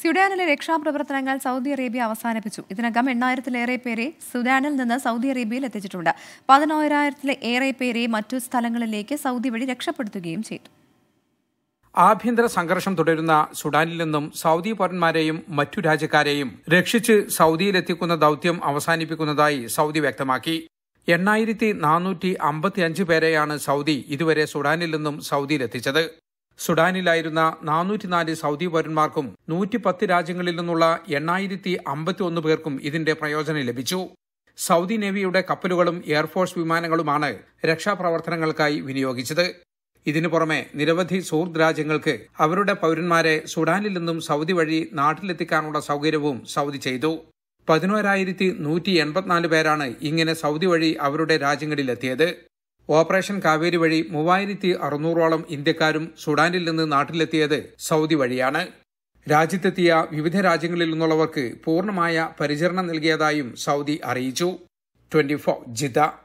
സുഡാനിലെ രക്ഷാപ്രവർത്തനങ്ങൾ Saudi Arabia അവസാനിപ്പിച്ചു ഇതിനകം എണ്ണായിരത്തിലേറെ പേരെ സുഡാനിൽ നിന്ന് സൗദി അറേബ്യയിൽ എത്തിച്ചിട്ടുണ്ട് പതിനോരായിരത്തിലേറെ പേരെ മറ്റു സ്ഥലങ്ങളിലേക്ക് സൗദി വഴി രക്ഷപ്പെടുത്തുകയും ചെയ്തു ആഭ്യന്തര സംഘർഷം തുടരുന്ന സുഡാനിൽ നിന്നും സൗദി പൗരന്മാരെയും മറ്റു രാജ്യക്കാരെയും രക്ഷിച്ച് സൗദിയിലെത്തിക്കുന്ന ദൌത്യം അവസാനിപ്പിക്കുന്നതായി സൗദി വ്യക്തമാക്കി എണ്ണായിരത്തി നാനൂറ്റി അമ്പത്തി അഞ്ച് പേരെയാണ് സൗദി ഇതുവരെ സുഡാനിൽ നിന്നും സൗദിയിലെത്തിച്ചത് സുഡാനിലായിരുന്ന നാനൂറ്റിനാല് സൗദി പൗരന്മാർക്കും നൂറ്റിപ്പത്ത് രാജ്യങ്ങളിൽ നിന്നുള്ള എണ്ണായിരത്തി അമ്പത്തി ഒന്ന് പേർക്കും ഇതിന്റെ പ്രയോജനം ലഭിച്ചു സൗദി നേവിയുടെ കപ്പലുകളും എയർഫോഴ്സ് വിമാനങ്ങളുമാണ് രക്ഷാപ്രവർത്തനങ്ങൾക്കായി വിനിയോഗിച്ചത് ഇതിനു പുറമെ നിരവധി സുഹൃദ് രാജ്യങ്ങൾക്ക് അവരുടെ പൗരന്മാരെ സുഡാനിൽ നിന്നും സൗദി വഴി നാട്ടിലെത്തിക്കാനുള്ള സൗകര്യവും സൗദി ചെയ്തു പതിനോരായിരത്തി നൂറ്റി എൺപത്തിനാല് പേരാണ് ഇങ്ങനെ സൗദി വഴി അവരുടെ രാജ്യങ്ങളിലെത്തിയത് ഓപ്പറേഷൻ കാവേരി വഴി മൂവായിരത്തി അറുന്നൂറോളം ഇന്ത്യക്കാരും സുഡാനിൽ നിന്ന് നാട്ടിലെത്തിയത് സൗദി വഴിയാണ് രാജ്യത്തെത്തിയ വിവിധ രാജ്യങ്ങളിൽ നിന്നുള്ളവർക്ക് പൂർണ്ണമായ പരിചരണം നൽകിയതായും സൗദി അറിയിച്ചു ട്വന്റി ഫോർ ജിദ്ദ